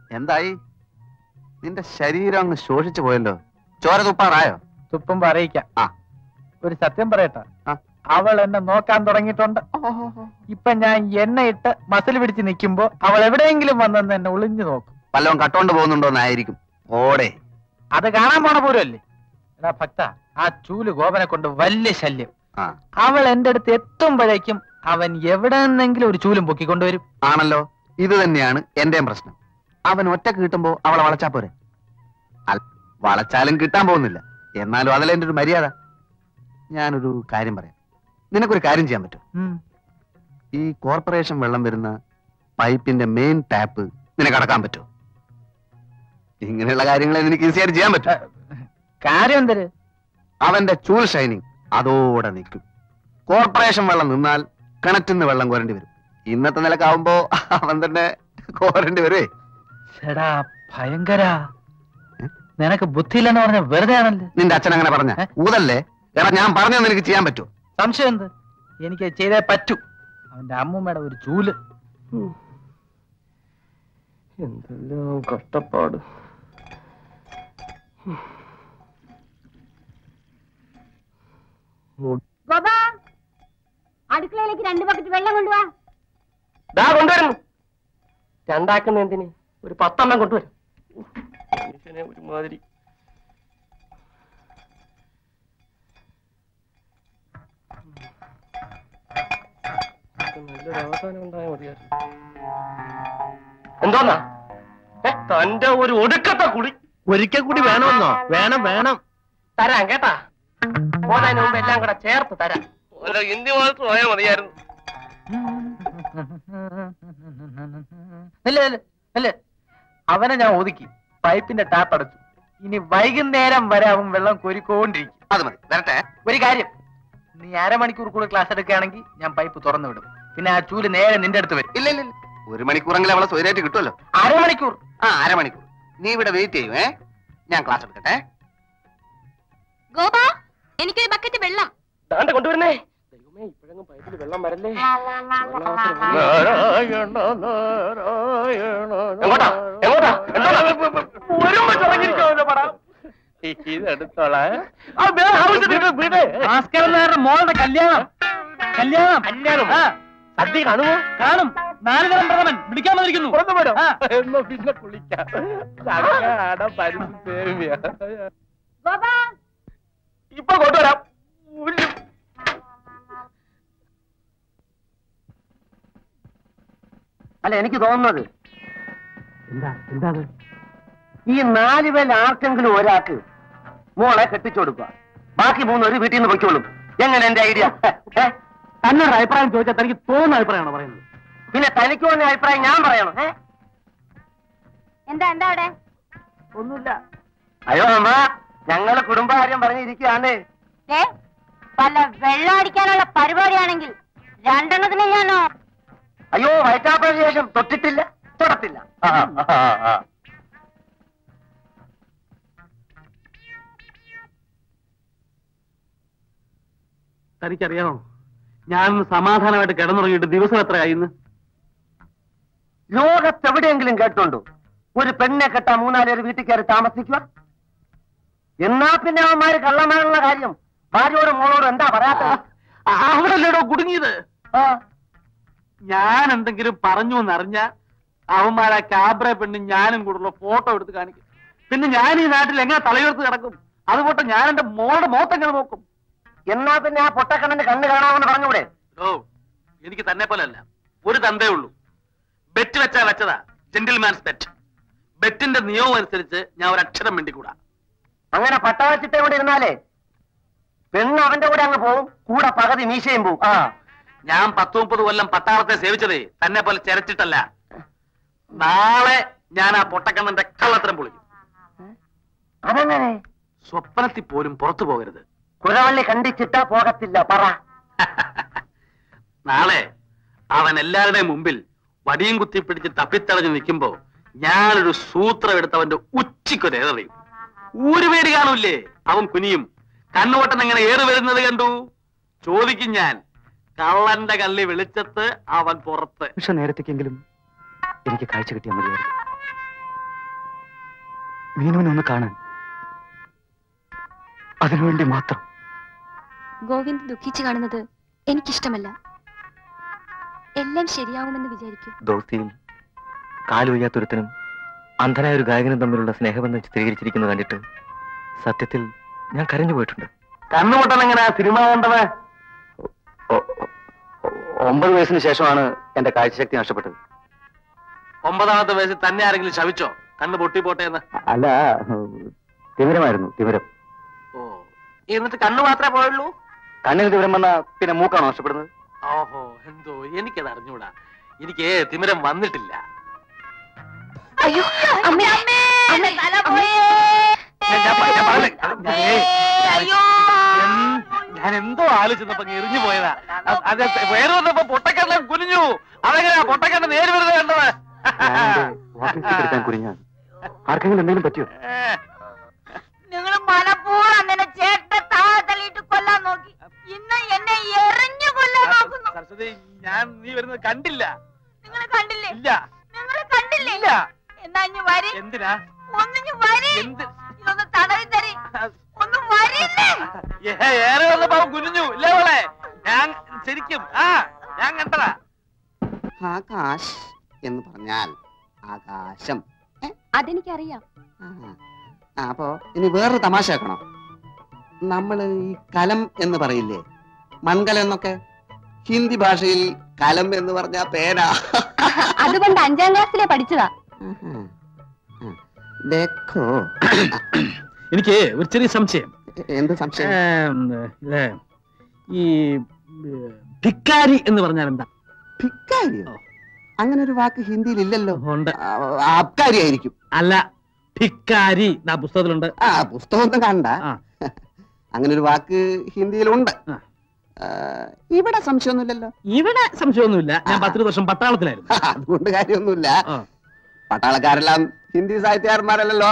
എന്തായി നിന്റെ ശരീരം അങ്ങ് ശോഷിച്ചു പോയല്ലോ ചോര തുപ്പാറായോ തുപ്പുമ്പോ അറിയിക്കാം ആ. ഒരു സത്യം പറയട്ടെ ആ. അവൾ എന്നെ നോക്കാൻ തുടങ്ങിയിട്ടുണ്ട് ഇപ്പൊ ഞാൻ എണ്ണയിട്ട് മസിൽ പിടിച്ച് നിൽക്കുമ്പോ അവൾ എവിടെയെങ്കിലും വന്നെന്ന് എന്നെ ഒളിഞ്ഞു നോക്കും വല്ലവൻ കട്ടോണ്ട് പോകുന്നുണ്ടോന്നായിരിക്കും ഓടെ അത് കാണാൻ പോണ പോലുമല്ലേ എടാ ഭക്ത ആ ചൂല് ഗോപനെ കൊണ്ട് വലിയ ശല്യം ആ അവൾ എന്റെ അടുത്ത് എത്തുമ്പോഴേക്കും അവൻ എവിടെ നിന്നെങ്കിലും ഒരു ചൂലും പൊക്കിക്കൊണ്ടുവരും ആണല്ലോ ഇത് തന്നെയാണ് എന്റെയും പ്രശ്നം അവൻ ഒറ്റക്ക് കിട്ടുമ്പോ അവളെ വളച്ചാ പോരെ അൽ- വളച്ചാലും കിട്ടാൻ പോകുന്നില്ല എന്നാലും അതല്ല എന്റെ ഒരു മര്യാദ ഞാനൊരു കാര്യം പറയാം നിനക്കൊരു കാര്യം ചെയ്യാൻ പറ്റും ഉം. ഈ കോർപ്പറേഷൻ വെള്ളം വരുന്ന പൈപ്പിന്റെ മെയിൻ ടാപ്പ് നിനക്ക് അടക്കാൻ പറ്റുമോ ഇങ്ങനെയുള്ള കാര്യങ്ങളെ നിനക്ക് ഈസിയായിട്ട് ചെയ്യാൻ പറ്റും കാര്യം എന്തര് അവന്റെ ചൂൽ ഷൈനിങ് അതോടെ നിൽക്കും കോർപ്പറേഷൻ വെള്ളം നിന്നാൽ കിണറ്റിന്ന് വെള്ളം കോരേണ്ടി വരും ഇന്നത്തെ നിലക്കാവുമ്പോ അവൻ തന്നെ കോരേണ്ടി വരുവേ എടാ ഭയങ്കര നിനക്ക് ബുദ്ധിയില്ലെന്ന് പറഞ്ഞ വെറുതെ ആണല്ലേ നിന്റെ അച്ഛൻ അങ്ങനെ പറഞ്ഞ ഏ? ഊതല്ലേ എടാ ഞാൻ പറഞ്ഞത് നിനക്ക് ചെയ്യാൻ പറ്റുമോ സംശയം എന്ത് എനിക്ക് ചെയ്തേ പറ്റൂ അവന്റെ അമ്മൂമ്മയുടെ ഒരു ചൂല് എന്തെല്ലാം കഷ്ടപ്പാട് ഗോപാ അടുക്കളയിലേക്ക് രണ്ട് ബക്കറ്റ് വെള്ളം കൊണ്ടുവാ ദാ കൊണ്ടുവരുന്നു രണ്ടാക്കുന്ന എന്തിന് ഒരു പത്തെണ്ണം കൊണ്ടുവരും മനുഷ്യനെ ഒരുമാതിരി ഇതൊക്കെ നല്ലൊരു അവസാനം ഉണ്ടായാൽ മതിയായിരുന്നു എന്തോന്നാ ഏ, തന്റെ ഒരു ഒടുക്കത്തെ കുളി ഒരിക്കൽ കൂടി വേണമെന്നോ വേണം വേണം തരാം കേട്ടാ പോന്നതിന് മുമ്പ് എല്ലാം കൂടെ ചേർത്ത് തരാം ഹിന്ദി മാത്രം പോയാൽ മതിയായിരുന്നു അല്ലേ അല്ലേ അല്ലേ അവനെ ഞാൻ ഒതുക്കി പൈപ്പിന്റെ ടാപ്പ് അടച്ചു ഇനി വൈകുന്നേരം വരെ അവൻ വെള്ളം കോരിക്കൊണ്ടിരിക്കും അത് മതി വരട്ടെ ഒരു കാര്യം നീ അരമണിക്കൂർ കൂടെ ക്ലാസ് എടുക്കുകയാണെങ്കിൽ ഞാൻ പൈപ്പ് തുറന്നു വിടും പിന്നെ ആ ചൂല് നേരെ നിന്റെ അടുത്ത് വരും ഇല്ല ഇല്ല ഇല്ല. ഒരു മണിക്കൂറെങ്കിലും അവളെ സ്വൈരായിട്ട് കിട്ടുമല്ലോ അരമണിക്കൂർ ആ അരമണിക്കൂർ നീ ഇവിടെ വെയിറ്റ് ചെയ്യും ഏ ഞാൻ ക്ലാസ് എടുക്കട്ടെ ഗോപാ എനിക്കൊരു ബക്കറ്റ് വെള്ളം ദാണ്ട കൊണ്ടുവരുന്നേ ദൈവമേ ഇപ്പോഴെങ്ങും പൈപ്പിൽ വെള്ളം വരല്ലേ എങ്ങോട്ടാ എങ്ങോട്ടാ എന്തോടാ? ഒരുമ്പ് തുടങ്ങിയിരിക്കുമല്ലോ പടം ഇതെടുത്തോളാം ഭാസ്കരൻ നായരുടെ മോളുടെ കല്യാണം കല്യാണം കല്യാണം ആ, സദ്യ കാണുമോ കാണും നാല് തരം പ്രഥമൻ പിടിക്കാൻ വന്നിരിക്കുന്നു പുറത്തു പോരോ ആ. എന്നാ പിന്നെ കുളിക്കാം കടകാട പരിസ്ഥിതി സേവ്യ. ഗോപാ ഇപ്പൊ കൊണ്ടുവരാം ഉല്ല്. അല്ല എനിക്ക് തോന്നുന്നത് എന്താ എന്താണ് ഈ നാല് പേരിൽ ആർക്കെങ്കിലും ഒരാൾക്ക് മോളെ കെട്ടിച്ചു കൊടുക്കുക ബാക്കി മൂന്നൊരു വീട്ടിൽ നിന്ന് പൊയ്ക്കോളും എങ്ങനെ എന്റെ ഐഡിയ തന്നൊരു അഭിപ്രായം ചോദിച്ചാൽ തനിക്ക് തോന്നുന്ന അഭിപ്രായമാണോ പറയുന്നത് പിന്നെ തനിക്ക് തോന്നിയ അഭിപ്രായം ഞാൻ പറയണം ഏ? എന്താ എന്താ അവിടെ ഒന്നുമില്ല അയ്യോ അമ്മ ഞങ്ങള് കുടുംബകാര്യം പറഞ്ഞിരിക്കുകയാണ് ഏ വല്ല വെള്ളം അടിക്കാനുള്ള പരിപാടിയാണെങ്കിൽ രണ്ടെണ്ണത്തിന് ഞാനോ അയ്യോ വയറ്റാപ്പതിന് ശേഷം തൊട്ടിട്ടില്ല തൊടത്തില്ല ആ, ആ, ആ. തനിക്കറിയാമോ ഞാൻ സമാധാനമായിട്ട് കിടന്നുറങ്ങിയിട്ട് ദിവസം എത്രയായിന്ന് ലോകത്തെവിടെയെങ്കിലും കേട്ടുണ്ടോ ഒരു പെണ്ണെ കെട്ടാ മൂന്നാലേര് വീട്ടിൽ കയറി താമസിക്കുക എന്നാ പിന്നെ അവന്മാര് കള്ളമാനുള്ള കാര്യം ഭാര്യയോടും മോളോടും എന്താ പറയാത്ത അവിടെല്ലേടോ കുടുങ്ങിയത് ഞാൻ എന്തെങ്കിലും പറഞ്ഞു എന്നറിഞ്ഞ അവന്മാരാ ക്യാബ്ര പെണ്ണ് ഞാനും കൂടുള്ള ഫോട്ടോ എടുത്ത് കാണിക്കും പിന്നെ ഞാൻ ഈ നാട്ടിൽ എങ്ങനെ തലയുയർത്ത് കിടക്കും അതുപോട്ടെ ഞാൻ എന്റെ മോളുടെ മുഖത്തെങ്ങനെ നോക്കും എന്നാ പിന്നെ ആ പൊട്ടക്കണ്ണന്റെ കണ്ണ് കാണാമെന്ന് പറഞ്ഞൂടെ ഓ എനിക്ക് തന്നെ പോലല്ല ഒരു തന്തേ ഉള്ളൂ ബെറ്റ് വെച്ചാ വെച്ചതാ ജെന്റിൽമാൻസ് ബെറ്റ് ബെറ്റിന്റെ നിയമം അനുസരിച്ച് ഞാൻ ഒരു അക്ഷരം വേണ്ടിക്കൂടാ അങ്ങനെ പട്ടാളച്ചിട്ട ഇവിടെ ഇരുന്നാലേ പെണ്ണ് അവന്റെ കൂടെ അങ്ങ് പോവും കൂടെ പകുതി മീശയും പോവും ആ ഞാൻ പത്ത് മുപ്പത് കൊല്ലം പട്ടാളത്തെ സേവിച്ചതേ തന്നെ പോലെ ചെരച്ചിട്ടല്ല നാളെ ഞാൻ ആ പൊട്ടക്കണ്ണന്റെ കള്ളത്തരം പൊളിക്കും അതെങ്ങനെ സ്വപ്നത്തിൽ പോലും പുറത്തു പോകരുത് കുരവള്ളി കണ്ടിച്ചിട്ട പോകത്തില്ല പറ നാളെ അവൻ എല്ലാവരുടെയും മുമ്പിൽ വടിയും കുത്തി പിടിച്ച് തപ്പിത്തടഞ്ഞ് നിൽക്കുമ്പോ ഞാനൊരു സൂത്രം എടുത്ത് അവന്റെ ഉച്ചിക്കൊരു ഏറിയും ഊര് പേടി കാണൂല്ലേ അവൻ കുനിയും കണ്ണുവട്ടൻ എങ്ങനെ ഏറി വരുന്നത് കണ്ടു ചോദിക്കും ഞാൻ കള്ളന്റെ കള്ളി വെളിച്ചത്ത് അവൻ പുറത്ത് നിമിഷ നേരത്തേക്കെങ്കിലും എനിക്ക് കാഴ്ച കിട്ടിയാൽ മതിയായിരുന്നു മീനുവിനെ ഒന്ന് കാണാൻ അതിനുവേണ്ടി മാത്രം ഗോവിന്ദ് ദുഃഖിച്ചു കാണുന്നത് എനിക്കിഷ്ടമല്ല എല്ലാം ശരിയാവുമെന്ന് വിചാരിക്കും ദോസ്തിയിൽ കാലുവയ്യാത്തൊരുത്തനും അന്ധനായ ഒരു ഗായകനും തമ്മിലുള്ള സ്നേഹബന്ധം ചിത്രീകരിച്ചിരിക്കുന്നത് കണ്ടിട്ട് സത്യത്തിൽ ഞാൻ കരഞ്ഞു പോയിട്ടുണ്ട് കണ്ണുപൊട്ടൻ എങ്ങനെയാ സിനിമ കണ്ടത് ഒ- ഒ- ഒമ്പത് വയസ്സിന് ശേഷമാണ് എന്റെ കാഴ്ചശക്തി നഷ്ടപ്പെട്ടത് ഒമ്പതാമത്തെ വയസ്സിൽ തന്നെ ആരെങ്കിലും ശവിച്ചോ കണ്ണ് പൊട്ടിപ്പോട്ടെ എന്ന് അല്ല തിമിരമായിരുന്നു തിമിരം ഓ എന്നിട്ട് കണ്ണ് മാത്രമേ പോയുള്ളൂ കണ്ണിന് തിമിരം വന്ന പിന്നെ മൂക്കാണോ നഷ്ടപ്പെടുന്നത് ഓഹോ എന്തോ എനിക്കത് അറിഞ്ഞൂടാ എനിക്ക് തിമിരം വന്നിട്ടില്ല അയ്യോ അമ്മേ അമ്മേ, അമ്മേ. ഞാൻ- ഞാൻ പ- ഞാൻ പറഞ്ഞില്ലേ, അത് ഞാനേ, ഞാൻ- ഞാൻ എന്തോ ആലോചിച്ചപ്പോ എറിഞ്ഞു പോയതാ അ- അത് വേറെ വന്നപ്പോ പൊട്ടക്കണ്ണം കുനിഞ്ഞു അതെങ്ങനെയാ പൊട്ടക്കണ്ണ നേര് വരുന്നത് കണ്ടത് എടുക്കാൻ കുനിഞ്ഞാൽ ആർക്കെങ്കിലും എന്തെങ്കിലും പറ്റിയോ നിങ്ങൾ മനഃപൂർവ്വം നിന്നെ ചേട്ട താഴെ തള്ളിയിട്ട് കൊല്ലാൻ നോക്കി ഇന്ന് എന്നെ എറിഞ്ഞു കൊല്ലാൻ നോക്കുന്നു സരസ്വതി ഞാൻ നീ വരുന്നത് കണ്ടില്ല നിങ്ങൾ കണ്ടില്ലേ ഇല്ല നിങ്ങൾ കണ്ടില്ലേ ഇല്ല എന്നാ ഇഞ്ഞു വരി എന്തിനാ ഒന്നിഞ്ഞു വരി എന്ത് ഇതൊന്ന് തടവി തരി ഒന്ന് വരില്ലേ ഏ- ഏറെ വന്നപ്പോ അവൻ കുനിഞ്ഞു ഇല്ലേ മോളെ ഞാൻ ശരിക്കും ആ ഞാൻ കണ്ടതാ ആകാശ് എന്ന് പറഞ്ഞാൽ ആകാശം അതെനിക്കറിയാം ആ, ആ, അപ്പോ ഇനി വേറൊരു തമാശ ആക്കണോ നമ്മൾ ഈ കലം എന്ന് പറയില്ലേ മൺകലം എന്നൊക്കെ ഹിന്ദി ഭാഷയിൽ കലം എന്ന് പറഞ്ഞ പേന അതുകൊണ്ട് അഞ്ചാം ക്ലാസ്സിലെ പഠിച്ചതാ ആഹാ. ആ. ദേഖോ എനിക്ക് ഒരു ചെറിയ സംശയം എന്ത് സംശയം ഏം, ഇത് ഈ ഏ, ഭിക്കാരി എന്ന് പറഞ്ഞാൽ എന്താ ഭിക്കാരിയോ അങ്ങനെ ഒരു വാക്ക് ഹിന്ദിയിൽ ഇല്ലല്ലോ ഉണ്ട് ആ, ആബ്കാരി ആയിരിക്കും അല്ല ഭിക്കാരി ആ പുസ്തകത്തിലുണ്ട് ആ പുസ്തകമൊന്നും കണ്ട ആ. അങ്ങനെ ഒരു വാക്ക് ഹിന്ദിയിലുണ്ട് ആ. ആ, ഇവിടെ സംശയമൊന്നുമില്ലല്ലോ ഇവിടെ സംശയമൊന്നുമില്ല ഞാൻ പത്തിരു വർഷം പട്ടാളത്തിലായിരുന്നു അതുകൊണ്ട് കാര്യമൊന്നുമില്ല ആ. പട്ടാളക്കാരെല്ലാം ഹിന്ദി സാഹിത്യകാരന്മാരല്ലല്ലോ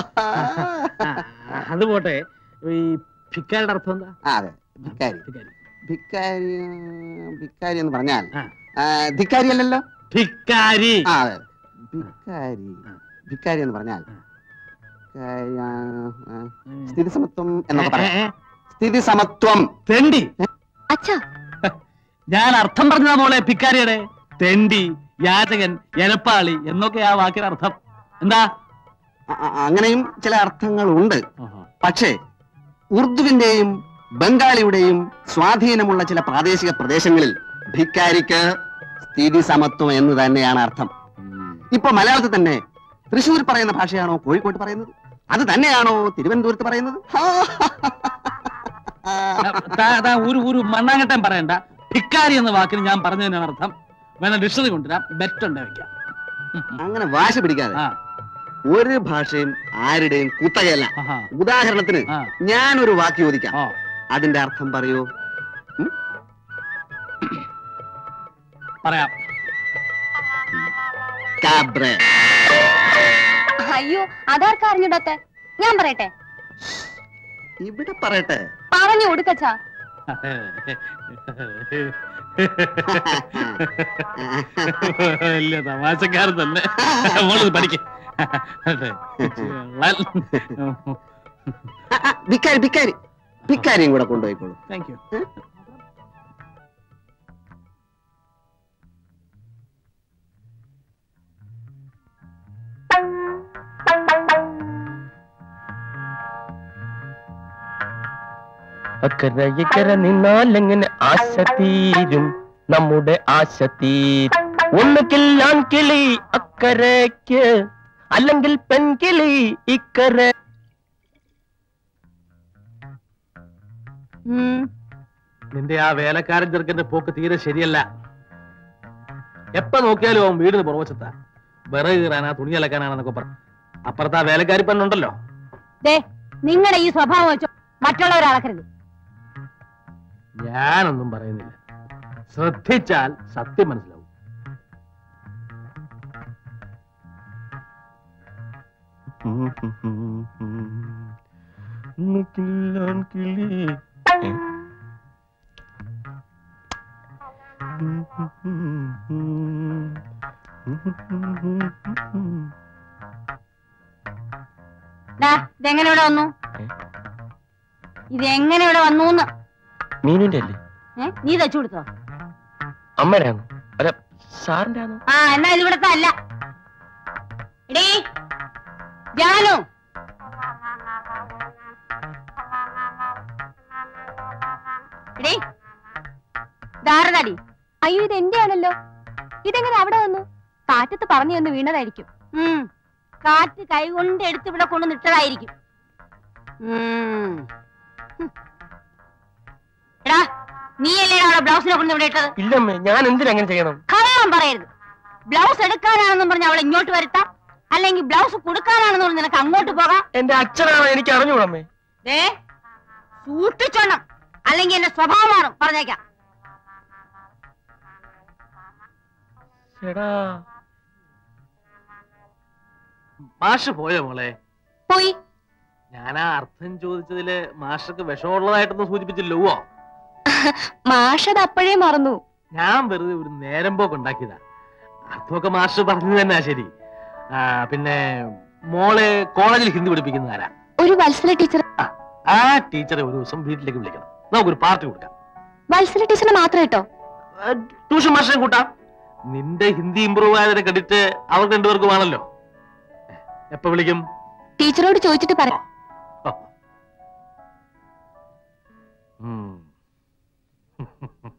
ആ, അത് പോട്ടെ ഈ ഭിക്കാരിയുടെ അർത്ഥം എന്താ ആ, അതെ ഭിക്കാരി ഭിക്കാരി ഭിക്കാരി ഭിക്കാരി എന്ന് പറഞ്ഞാൽ ആ. ആ, ധിക്കാരി അല്ലല്ലോ ഭിക്കാരി ആ അതെ ഭിക്കാരി ആ. ഭിക്കാരി എന്ന് പറഞ്ഞാൽ ആ. ഭിക്കാരി, ആ, ആ, സ്ഥിതി സമത്വം എന്നൊക്കെ ഏ, പറയാം ഏ, സ്ഥിതി സമത്വം തെണ്ടി അച്ഛാ ഞാൻ അർത്ഥം പറഞ്ഞതാ മോളെ ഭിക്കാരിയുടെ തെണ്ടി യാചകൻ എനപ്പാളി എന്നൊക്കെ ആ വാക്കിന് അർത്ഥം എന്താ അ- അ- അങ്ങനെയും ചില അർത്ഥങ്ങളുണ്ട് പക്ഷേ ഉറുദുവിന്റെയും ബംഗാളിയുടെയും സ്വാധീനമുള്ള ചില പ്രാദേശിക പ്രദേശങ്ങളിൽ ഭിക്കാരിക്ക് സ്ഥിതി സമത്വം എന്ന് തന്നെയാണ് അർത്ഥം ഇപ്പൊ മലയാളത്തിൽ തന്നെ തൃശ്ശൂർ പറയുന്ന ഭാഷയാണോ കോഴിക്കോട്ട് പറയുന്നത് അത് തന്നെയാണോ തിരുവനന്തപുരത്ത് പറയുന്നത് താ- താ ഒരു ഒരു മണ്ണാങ്കട്ടം പറയണ്ട ഭിക്കാരി എന്ന വാക്കിന് ഞാൻ പറഞ്ഞതിനാണ് അർത്ഥം വേണം ഡിക്ഷണറി കൊണ്ടുവരാം ബെറ്റ് ഉണ്ട് വെക്കാം അങ്ങനെ വാശി പിടിക്കാതെ ആ, ഒരു ഭാഷയും ആരുടെയും കുത്തകയല്ല ആഹാ, ഉദാഹരണത്തിന് ആ, ഞാനൊരു വാക്ക് ചോദിക്കാം ആ. അതിന്റെ അർത്ഥം പറയൂ പറയാം കാബ്രെ അയ്യോ അതാർക്കാ അറിഞ്ഞിടത്തെ ഞാൻ പറയട്ടെ ഇവിടെ പറയട്ടെ പറഞ്ഞു കൊടുക്കച്ചാ വലിയ തമാശക്കാരൻ തന്നെ മോളത് പഠിക്ക ഭിക്കാരി ഭിക്കാരി ഭിക്കാരിയും കൂടെ കൊണ്ടുപോയിക്കോളൂ താങ്ക് യു അക്കര ഇക്കര നിന്നാലെങ്ങനെ ആശ തീരും നമ്മുടെ ആശ തീരും ഒന്നുകിൽ ആൺകിളി അക്കരയ്ക്ക് അല്ലെങ്കിൽ പെൺകിളി ഇക്കര നിന്റെ ആ വേലക്കാരൻ ചെറുക്കന്റെ പോക്ക് തീരെ ശരിയല്ല എപ്പ നോക്കിയാലും അവൻ വീടിന് പുറവച്ചത്താ വിറക് കീറാനാ തുണി അലക്കാനാണെന്നൊക്കെ പറ അപ്പുറത്ത് ആ വേലക്കാരി പെണ്ണുണ്ടല്ലോ ദേ നിങ്ങളുടെ ഈ സ്വഭാവം വെച്ചോ മറ്റുള്ളവരെ അളക്കരുത് ഞാനൊന്നും പറയുന്നില്ല ശ്രദ്ധിച്ചാൽ സത്യം മനസ്സിലാവും ഒന്നുകിൽ ആൺകിളി ഏ? ഡാ ഇതെങ്ങനെ ഇവിടെ വന്നു ഏ? ഇതെങ്ങനെ ഇവിടെ വന്നു മീനുന്റെ അല്ലേ നീ തച്ചു കൊടുത്തോ അമ്മയുടെ ആണോ അല്ല സാറിന്റെ ആണോ ആ എന്നാ ഇത് ഇവിടത്തെ അല്ല എടീ ജാനു എടീ ധാരതടി അയ്യോ ഇത് എന്റെ ആണല്ലോ ഇതെങ്ങനെ അവിടെ വന്നു കാറ്റത്ത് പറഞ്ഞു വന്ന് വീണതായിരിക്കും ഉം കാറ്റ് കൈകൊണ്ട് എടുത്ത് ഇവിടെ കൊണ്ട് നിട്ടതായിരിക്കും ഉം. ഹും. എടാ നീയല്ലേ അവിടെ ബ്ലൗസിനെ കൊണ്ട് ഇവിടെ ഇട്ടത് ഇല്ലമ്മേ ഞാൻ എന്തിനങ്ങനെ ചെയ്യണം കള്ളം പറയരുത് ബ്ലൗസ് എടുക്കാനാണെന്നും പറഞ്ഞ് അവളെ ഇങ്ങോട്ട് വരുത്താം അല്ലെങ്കിൽ ബ്ലൗസ് കൊടുക്കാനാണെന്ന് പറഞ്ഞ് നിനക്ക് അങ്ങോട്ട് പോകാം എന്റെ അച്ഛനാണോ എനിക്ക് അറിഞ്ഞൂടമ്മേ ദേ സൂക്ഷിച്ചോണം അല്ലെങ്കിൽ എന്റെ സ്വഭാവം മാറും പറഞ്ഞേക്കാം ചേടാ മാഷ് പോയോ മോളെ പോയി ഞാൻ ആ അർത്ഥം ചോദിച്ചതില് മാഷക്ക് വിഷമുള്ളതായിട്ടൊന്നും സൂചിപ്പിച്ചില്ലോ മാഷത് അപ്പോഴേ മറന്നു ഞാൻ വെറുതെ ഒരു നേരം പോക്ക് ഉണ്ടാക്കിയതാ അർത്ഥമൊക്കെ മാഷ് പറഞ്ഞു തന്നെ ശരി ആ, പിന്നെ മോളെ കോളേജിൽ ഹിന്ദി പഠിപ്പിക്കുന്ന ആരാ ഒരു വത്സല ടീച്ചർ ആ ടീച്ചറെ ഒരു ദിവസം വീട്ടിലേക്ക് വിളിക്കണം നമുക്കൊരു പാർട്ടി കൊടുക്കാം വത്സല ടീച്ചറിനെ മാത്രം കേട്ടോ ആ, ട്യൂഷൻ മാഷിനെ കൂട്ടാം നിന്റെ ഹിന്ദി ഇമ്പ്രൂവ് ആയതിനെ കണ്ടിട്ട് അവർക്ക് രണ്ടുപേർക്കുമാണല്ലോ എപ്പോ വിളിക്കും ടീച്ചറോട് ചോദിച്ചിട്ട് പറയാം ഉം.